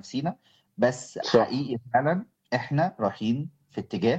نفسينا بس صح. حقيقي فعلا احنا رايحين في اتجاه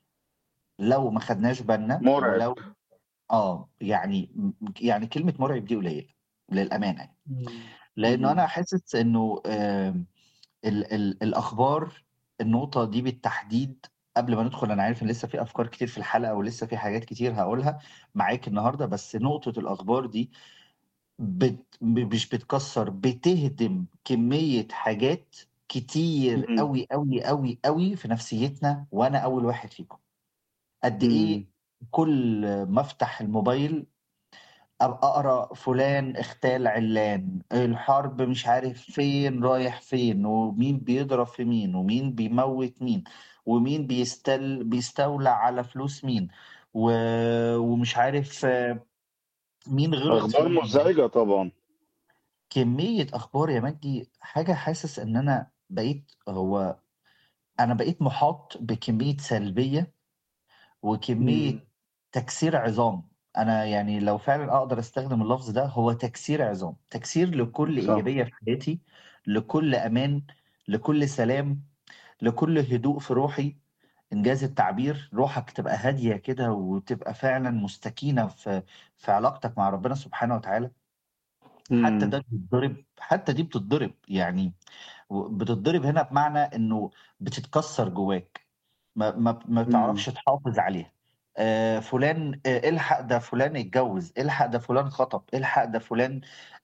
لو ما خدناش بالنا مرعب. ولو اه يعني يعني كلمه مرعب دي قليله للامانه يعني. لانه مم. انا حاسس انه آم، ال ال الاخبار النقطه دي بالتحديد قبل ما ندخل انا عارف ان لسه في افكار كتير في الحلقه ولسه في حاجات كتير هقولها معاك النهارده بس نقطه الاخبار دي بت مش بتكسر بتهدم كميه حاجات كتير مم. قوي قوي قوي قوي في نفسيتنا وانا اول واحد فيكم قد ايه مم. كل ما افتح الموبايل أبقى اقرا فلان اغتال علان الحرب مش عارف فين رايح فين ومين بيضرب في مين ومين بيموت مين ومين بيستل بيستولى على فلوس مين و... ومش عارف آه، مين غلط في اخبار مين مزعجه طبعا كمية أخبار يا مجدي حاجة حاسس إن أنا بقيت هو أنا بقيت محاط بكمية سلبية وكمية مم. تكسير عظام أنا يعني لو فعلا أقدر أستخدم اللفظ ده هو تكسير عظام تكسير لكل صح. إيجابية في حياتي لكل أمان لكل سلام لكل هدوء في روحي إنجاز التعبير روحك تبقى هادية كده وتبقى فعلا مستكينة في في علاقتك مع ربنا سبحانه وتعالى حتى مم. ده بيتضرب حتى دي بتتضرب يعني بتتضرب هنا بمعنى انه بتتكسر جواك ما ما ما مم. بتعرفش تحافظ عليها آه فلان آه الحق ده فلان اتجوز الحق ده فلان خطب الحق ده فلان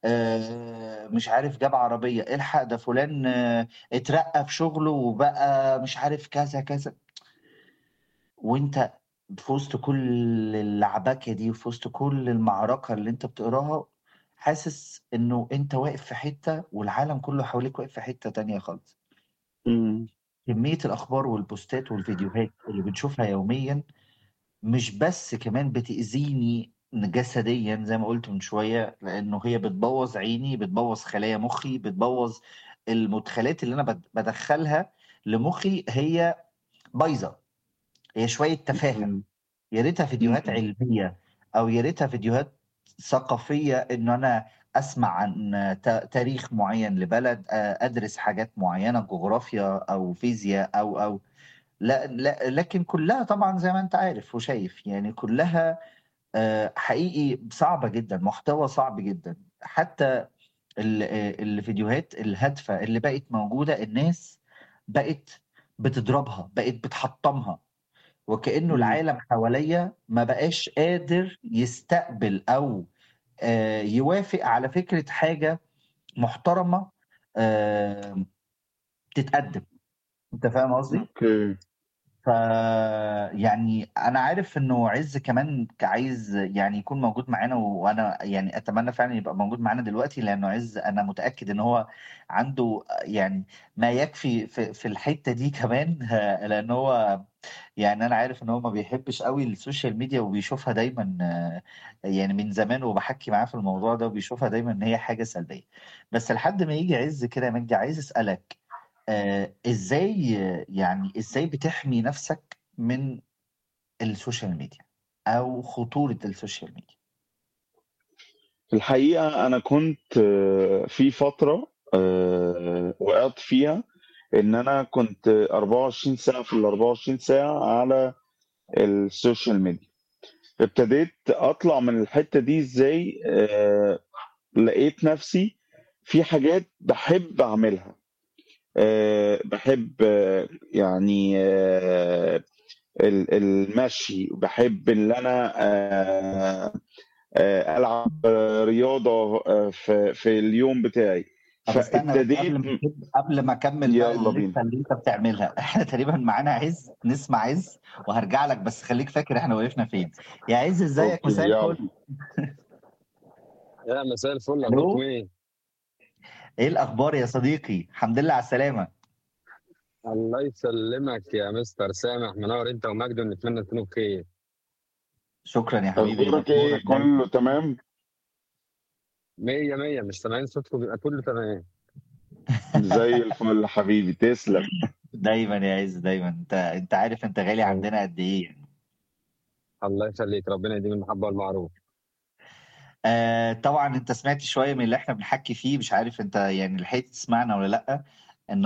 آه مش عارف جاب عربية الحق ده فلان آه اترقى في شغله وبقى مش عارف كذا كذا وانت في وسط كل اللعبكه دي وفي وسط كل المعركه اللي انت بتقراها حاسس انه انت واقف في حته والعالم كله حواليك واقف في حته تانية خالص مم. كميه الاخبار والبوستات والفيديوهات اللي بنشوفها يوميا مش بس كمان بتأذيني جسديا زي ما قلت من شويه لانه هي بتبوظ عيني بتبوظ خلايا مخي بتبوظ المدخلات اللي انا بد- بدخلها لمخي هي بايظه هي شويه تفاهه مم. يا ريتها فيديوهات مم. علمية أو يا ريتها فيديوهات ثقافية إن أنا أسمع عن تا- تاريخ معين لبلد آه، أدرس حاجات معينة جغرافيا أو فيزياء أو أو لا, لا لكن كلها طبعا زي ما أنت عارف وشايف يعني كلها آه، حقيقي صعبة جدا محتوى صعب جدا حتى ال- آه، الفيديوهات الهادفة اللي بقت موجودة الناس بقت بتضربها بقت بتحطمها وكأنه مم. العالم حواليا ما بقاش قادر يستقبل أو آه، يوافق على فكرة حاجة محترمة آه، تتقدم أنت فاهم قصدي؟ اوكي ف يعني انا عارف انه عز كمان عايز يعني يكون موجود معانا وانا يعني اتمنى فعلا يبقى موجود معانا دلوقتي لانه عز انا متاكد ان هو عنده يعني ما يكفي في, في الحته دي كمان لان هو يعني انا عارف ان هو ما بيحبش قوي السوشيال ميديا وبيشوفها دايما آه، يعني من زمان وبحكي معاه في الموضوع ده وبيشوفها دايما ان هي حاجه سلبيه بس لحد ما يجي عز كده يا مجدي عايز اسالك آه ازاي يعني ازاي بتحمي نفسك من السوشيال ميديا او خطورة السوشيال ميديا في الحقيقة أنا كنت آه، في فترة آه، وقعت فيها إن أنا كنت 24 ساعة في ال 24 ساعة على السوشيال ميديا ابتديت أطلع من الحتة دي إزاي آه، لقيت نفسي في حاجات بحب أعملها آه، بحب آه، يعني آه، ال- المشي بحب ان انا آه، آه، العب آه، رياضه آه، في في اليوم بتاعي طب استنى بس فابتديت قبل ما قبل ما اكمل بقى يلا الليسته بينا اللي انت بتعملها احنا تقريبا معانا عز نسمع عز وهرجع لك بس خليك فاكر احنا وقفنا فين يا عز ازيك اوكي مساء يلا الفل يا مساء الفل الو اخباركم ايه؟ ايه الاخبار يا صديقي الحمد لله على السلامة الله يسلمك يا مستر سامح منور انت ومجد ونتمنى تكونوا بخير شكرا يا حبيبي اخبارك ده ايه نورك دايما كله تمام مية مية مش سامعين صوتكم بيبقى كله تمام زي الفل حبيبي تسلم دايما يا عز دايما انت انت عارف انت غالي الله عندنا قد ايه يعني. الله يخليك ربنا يديم المحبة والمعروف آه طبعا انت سمعت شويه من اللي احنا بنحكي فيه مش عارف انت يعني لحقت تسمعنا ولا لا